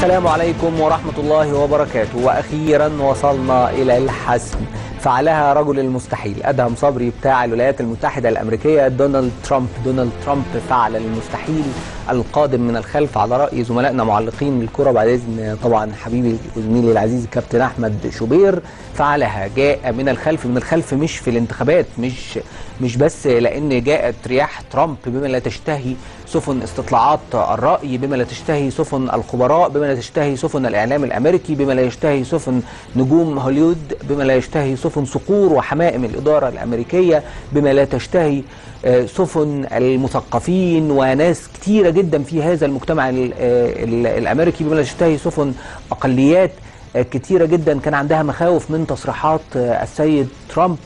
السلام عليكم ورحمة الله وبركاته وأخيرا وصلنا إلى الحسم فعلها رجل المستحيل أدهم صبري بتاع الولايات المتحدة الأمريكية دونالد ترامب دونالد ترامب فعل المستحيل القادم من الخلف على رأي زملائنا معلقين الكرة بعد إذن طبعا حبيبي وزميلي العزيز كابتن أحمد شوبير فعلها جاء من الخلف من الخلف مش في الانتخابات مش مش بس لأن جاءت رياح ترامب بما لا تشتهي سفن استطلاعات الرأي بما لا تشتهي سفن الخبراء بما لا تشتهي سفن الإعلام الأمريكي بما لا يشتهي سفن نجوم هوليود بما لا يشتهي سفن صقور وحمائم الإدارة الأمريكية بما لا تشتهي سفن المثقفين وناس كتيرة جدا في هذا المجتمع الأمريكي بما لا تشتهي سفن أقليات كتيرة جدا كان عندها مخاوف من تصريحات السيد ترامب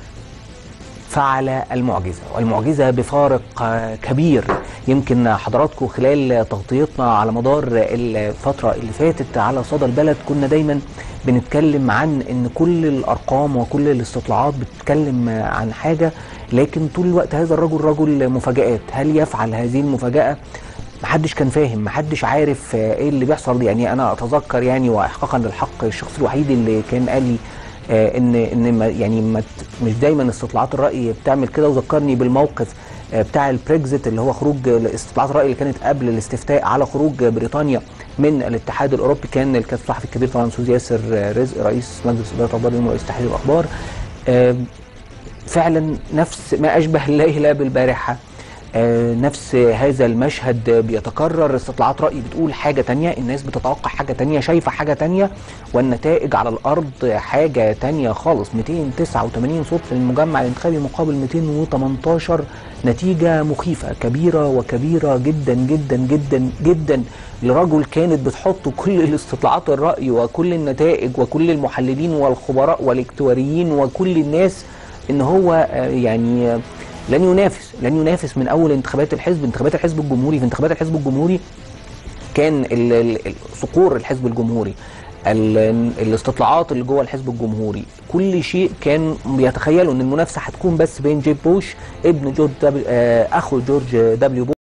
فعل المعجزة والمعجزة بفارق كبير يمكن حضراتكم خلال تغطيتنا على مدار الفترة اللي فاتت على صدى البلد كنا دايما بنتكلم عن ان كل الارقام وكل الاستطلاعات بتتكلم عن حاجة لكن طول الوقت هذا الرجل رجل مفاجآت هل يفعل هذه المفاجأة محدش كان فاهم محدش عارف ايه اللي بيحصل يعني انا اتذكر يعني واحقاقا للحق الشخص الوحيد اللي كان قال لي آه ان ان ما يعني ما مش دايما استطلاعات الراي بتعمل كده وذكرني بالموقف آه بتاع البريكزيت اللي هو خروج استطلاعات الراي اللي كانت قبل الاستفتاء على خروج بريطانيا من الاتحاد الاوروبي كان الكاتب الصحفي الكبير طبعا استاذ ياسر رزق رئيس مجلس اداره اخبار اليوم ورئيس تحرير الاخبار آه فعلا نفس ما اشبه الليله بالبارحه آه نفس هذا المشهد بيتكرر استطلاعات رأي بتقول حاجة تانية الناس بتتوقع حاجة تانية شايفة حاجة تانية والنتائج على الأرض حاجة تانية خالص 289 صوت في المجمع الانتخابي مقابل 218 نتيجة مخيفة كبيرة وكبيرة جدا جدا جدا جدا لرجل كانت بتحط كل الاستطلاعات الرأي وكل النتائج وكل المحللين والخبراء والاكتواريين وكل الناس ان هو آه يعني آه لن ينافس لن ينافس من اول انتخابات الحزب انتخابات الحزب الجمهوري في انتخابات الحزب الجمهوري كان صقور الحزب الجمهوري الاستطلاعات اللي جوه الحزب الجمهوري كل شيء كان بيتخيلوا ان المنافسه هتكون بس بين جيب بوش ابن جورج دبليو اخو جورج دبليو بوش